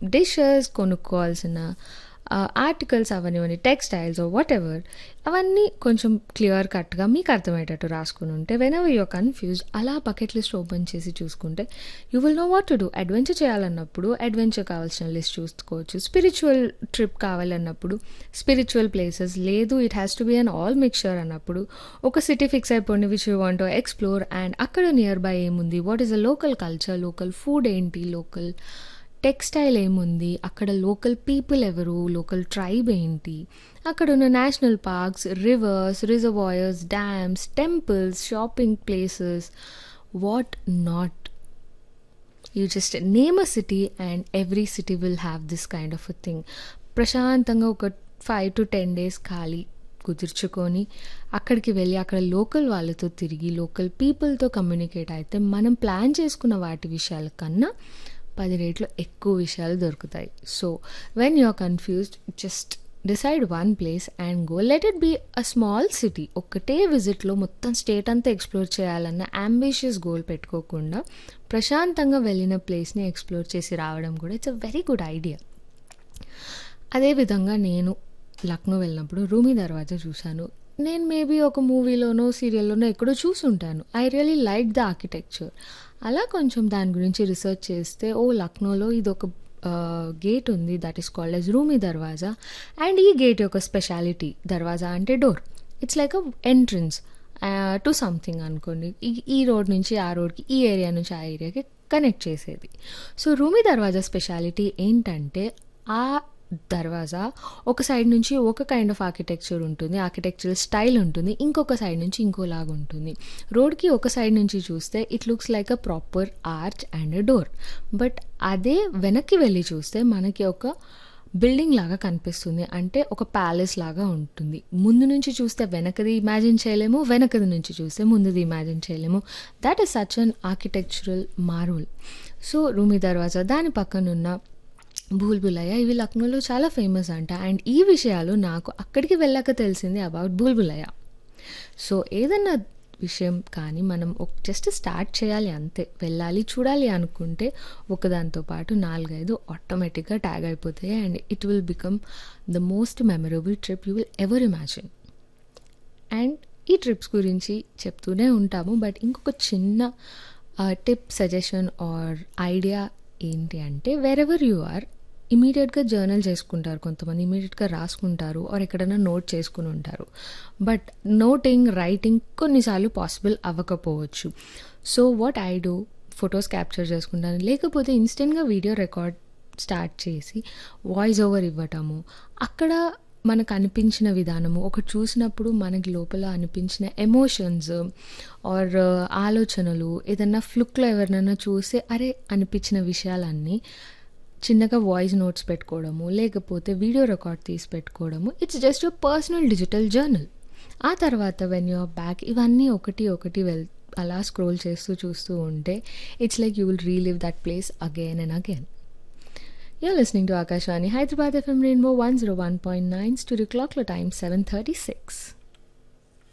Dishes కొనుక్కోవాల్సిన articles అవన్నీ textiles whatever అవన్నీ కొంచెం క్లియర్ కట్గా మీకు అర్థమయ్యేటట్టు రాసుకుని ఉంటే వెన్ ఎవర్ యూర్ కన్ఫ్యూజ్ అలా బకెట్ లిస్ట్ ఓపెన్ చేసి చూసుకుంటే you will know what to do adventure చేయాలన్నప్పుడు అడ్వెంచర్ కావాల్సిన లిస్ట్ చూసుకోవచ్చు స్పిరిచువల్ ట్రిప్ కావాలన్నప్పుడు స్పిరిచువల్ ప్లేసెస్ లేదు it has to be an all mixture అన్నప్పుడు ఒక సిటీ ఫిక్స్ అయిపోయింది which you want explore and అక్కడ నియర్ బై ఏముంది what is a local culture local food ఏంటి లోకల్ టెక్స్టైల్ ఏముంది అక్కడ లోకల్ పీపుల్ ఎవరు లోకల్ ట్రైబ్ ఏంటి అక్కడ ఉన్న national parks rivers reservoirs dams temples shopping places what not you just name a city and every city will have this kind of a thing ప్రశాంతంగా ఒక five to ten days ఖాళీ కుదుర్చుకొని అక్కడికి వెళ్ళి అక్కడ local వాళ్ళతో తిరిగి లోకల్ పీపుల్తో కమ్యూనికేట్ అయితే మనం ప్లాన్ చేసుకున్న వాటి విషయాల కన్నా పది రేట్లు ఎక్కువ విషయాలు దొరుకుతాయి so when you are confused just decide one place and go let it be a small city ఒక్కటే విజిట్లో మొత్తం స్టేట్ అంతా ఎక్స్ప్లోర్ చేయాలన్న అంబిషియస్ గోల్ పెట్టుకోకుండా ప్రశాంతంగా వెళ్ళిన ప్లేస్ని ఎక్స్ప్లోర్ చేసి రావడం కూడా it's a very good idea అదేవిధంగా నేను లక్నో వెళ్ళినప్పుడు రూమీ దర్వాజా చూశాను నేను మేబీ ఒక మూవీలోనో సీరియల్లోనో ఎక్కడో చూసుంటాను I really like the architecture అలా కొంచెం దాని గురించి రీసెర్చ్ చేస్తే ఓ లక్నోలో ఇది ఒక గేట్ ఉంది that is called as Rumi Darwaza and ఈ గేట్ యొక్క స్పెషాలిటీ దర్వాజా అంటే door it's like a entrance to something అనుకోండి ఈ ఈ రోడ్ నుంచి ఆ రోడ్కి ఈ ఏరియా నుంచి ఆ ఏరియాకి కనెక్ట్ చేసేది సో రూమీ దర్వాజా స్పెషాలిటీ ఏంటంటే ఆ దర్వాజా ఒక సైడ్ నుంచి ఒక కైండ్ ఆఫ్ ఆర్కిటెక్చర్ ఉంటుంది ఆర్కిటెక్చరల్ స్టైల్ ఉంటుంది ఇంకొక సైడ్ నుంచి ఇంకోలాగా ఉంటుంది రోడ్కి ఒక సైడ్ నుంచి చూస్తే it looks like a proper arch and door but అదే వెనక్కి వెళ్ళి చూస్తే మనకి ఒక బిల్డింగ్ లాగా కనిపిస్తుంది అంటే ఒక ప్యాలెస్ లాగా ఉంటుంది ముందు నుంచి చూస్తే వెనకది ఇమాజిన్ చేయలేము వెనకది నుంచి చూస్తే ముందుది ఇమాజిన్ చేయలేము that is such an architectural marvel so Rumi Darwaza దాని పక్కనున్న భూల్ భులయ్య ఇవి లక్నోలో చాలా ఫేమస్ అంట అండ్ ఈ విషయాలు నాకు అక్కడికి వెళ్ళాక తెలిసింది అబౌట్ భూల్ భులయ్య సో ఏదన్నా విషయం కానీ మనం జస్ట్ స్టార్ట్ చేయాలి అంతే వెళ్ళాలి చూడాలి అనుకుంటే ఒకదాంతో పాటు నాలుగైదు ఆటోమేటిక్గా ట్యాగ్ అయిపోతాయి and it will become the most memorable trip you will ever imagine and ఈ ట్రిప్స్ గురించి చెప్తూనే ఉంటాము బట్ ఇంకొక చిన్న టిప్ సజెషన్ ఆర్ ఐడియా ఏంటి అంటే వెరెవర్ యు ఆర్ ఇమీడియట్గా జర్నల్ చేసుకుంటారు కొంతమంది ఇమీడియట్గా రాసుకుంటారు ఆర్ ఎక్కడైనా నోట్ చేసుకుని ఉంటారు బట్ నోటింగ్ రైటింగ్ కొన్నిసార్లు పాసిబుల్ అవ్వకపోవచ్చు so what I do photos capture చేసుకుంటాను లేకపోతే ఇన్స్టెంట్గా వీడియో రికార్డ్ స్టార్ట్ చేసి వాయిస్ ఓవర్ ఇవ్వటము అక్కడ మనకు అనిపించిన విధానము ఒక చూసినప్పుడు మనకి లోపల అనిపించిన ఎమోషన్స్ ఆర్ ఆలోచనలు ఏదన్నా ఫ్లుక్లో ఎవరినైనా చూస్తే అరే అనిపించిన విషయాలన్నీ చిన్నగా వాయిస్ నోట్స్ పెట్టుకోవడము లేకపోతే వీడియో రికార్డ్ తీసి పెట్టుకోవడము it's just your personal digital journal ఆ తర్వాత వెన్ యూఆర్ బ్యాక్ ఇవన్నీ ఒకటి ఒకటి వెల్ అలా స్క్రోల్ చేస్తూ చూస్తూ ఉంటే it's like you will relive that place again and again You're listening to Akashvani Hyderabad FM Rainbow 101.9 studio clock time 736.